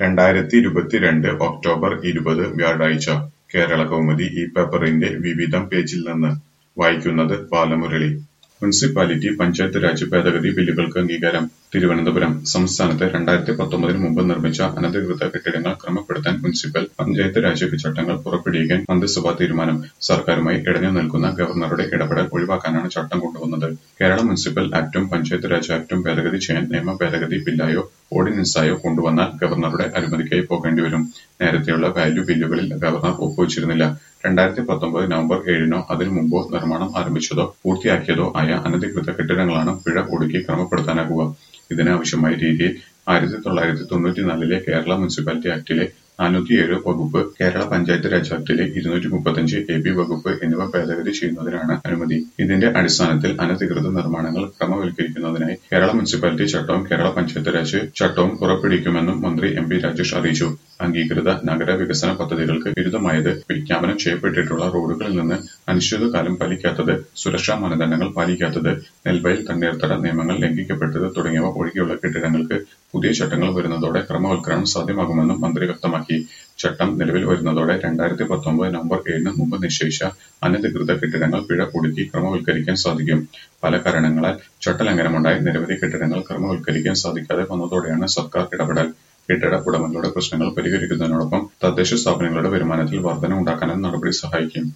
രണ്ടായിരത്തി ഇരുപത്തിരണ്ട് ഒക്ടോബർ ഇരുപത് വ്യാഴാഴ്ച കേരളകൗമുദി ഈ പേപ്പറിന്റെ വിവിധം പേജിൽ നിന്ന് വായിക്കുന്നത് ബാലമുരളി മുനിസിപ്പാലിറ്റി പഞ്ചായത്ത് രാജ് ഭേദഗതി ബില്ലുകൾക്ക് അംഗീകാരം തിരുവനന്തപുരം സംസ്ഥാനത്ത് രണ്ടായിരത്തി പത്തൊമ്പതിന് മുമ്പ് നിർമ്മിച്ച അനധികൃത കെട്ടിടങ്ങൾ ക്രമപ്പെടുത്താൻ മുനിസിപ്പൽ പഞ്ചായത്ത് രാജ് ചട്ടങ്ങൾ പുറപ്പെടുവിക്കാൻ മന്ത്രിസഭാ തീരുമാനം സർക്കാരുമായി ഇടഞ്ഞു നിൽക്കുന്ന ഗവർണറുടെ ഇടപെടൽ ഒഴിവാക്കാനാണ് ചട്ടം കൊണ്ടുവന്നത് കേരള മുനിസിപ്പൽ ആക്ടും പഞ്ചായത്ത് രാജ് ആക്ടും ഭേദഗതി ചെയ്യാൻ നിയമ ഭേദഗതി ബില്ലായോ ഓർഡിനൻസായോ കൊണ്ടുവന്നാൽ ഗവർണറുടെ അനുമതിക്കായി പോകേണ്ടി വരും നേരത്തെയുള്ള വാല്യൂ ബില്ലുകളിൽ ഗവർണർ ഒപ്പുവച്ചിരുന്നില്ല രണ്ടായിരത്തി പത്തൊമ്പത് നവംബർ ഏഴിനോ അതിനു മുമ്പോ നിർമ്മാണം ആരംഭിച്ചതോ പൂർത്തിയാക്കിയതോ ആയ അനധികൃത കെട്ടിടങ്ങളാണ് പിഴ ഒടുക്കി ക്രമപ്പെടുത്താനാകുക ഇതിനാവശ്യമായ രീതിയിൽ ആയിരത്തി തൊള്ളായിരത്തി തൊണ്ണൂറ്റിനാലിലെ കേരള മുനിസിപ്പാലിറ്റി ആക്ടിലെ നാനൂറ്റിയേഴ് വകുപ്പ് കേരള പഞ്ചായത്ത് രാജ് ആക്ടിലെ ഇരുന്നൂറ്റി മുപ്പത്തഞ്ച് എ ബി വകുപ്പ് എന്നിവ ഭേദഗതി ചെയ്യുന്നതിനാണ് അനുമതി ഇതിന്റെ അടിസ്ഥാനത്തിൽ അനധികൃത നിർമ്മാണങ്ങൾ ക്രമവൽക്കരിക്കുന്നതിനായി കേരള മുനിസിപ്പാലിറ്റി ചട്ടവും കേരള പഞ്ചായത്ത് രാജ് ചട്ടവും പുറപ്പെടുവിക്കുമെന്നും മന്ത്രി എം പി രാജേഷ് അറിയിച്ചു അംഗീകൃത നഗര വികസന പദ്ധതികൾക്ക് വിരുദ്ധമായത് വിജ്ഞാപനം ചെയ്യപ്പെട്ടിട്ടുള്ള റോഡുകളിൽ നിന്ന് അനിശ്ചിതകാലം പാലിക്കാത്തത് സുരക്ഷാ മാനദണ്ഡങ്ങൾ പാലിക്കാത്തത് നെൽവയൽ തണ്ണീർത്തട നിയമങ്ങൾ ലംഘിക്കപ്പെട്ടത് തുടങ്ങിയവ ഒഴികെയുള്ള കെട്ടിടങ്ങൾക്ക് പുതിയ ചട്ടങ്ങൾ വരുന്നതോടെ ക്രമവൽക്കരണം സാധ്യമാകുമെന്നും മന്ത്രി വ്യക്തമാക്കി ചട്ടം നിലവിൽ വരുന്നതോടെ രണ്ടായിരത്തി പത്തൊമ്പത് നവംബർ ഏഴിന് മുമ്പ് നിശ്ചയിച്ച അനധികൃത കെട്ടിടങ്ങൾ പിഴ ഒടുക്കി ക്രമവൽക്കരിക്കാൻ സാധിക്കും പല കാരണങ്ങളാൽ ചട്ടലംഘനമുണ്ടായി നിരവധി കെട്ടിടങ്ങൾ ക്രമവൽക്കരിക്കാൻ സാധിക്കാതെ വന്നതോടെയാണ് സർക്കാർ ഇടപെടൽ കെട്ടിട ഉടമകളുടെ പ്രശ്നങ്ങൾ പരിഹരിക്കുന്നതിനോടൊപ്പം തദ്ദേശ സ്ഥാപനങ്ങളുടെ വരുമാനത്തിൽ വർധന ഉണ്ടാക്കാനും നടപടി സഹായിക്കും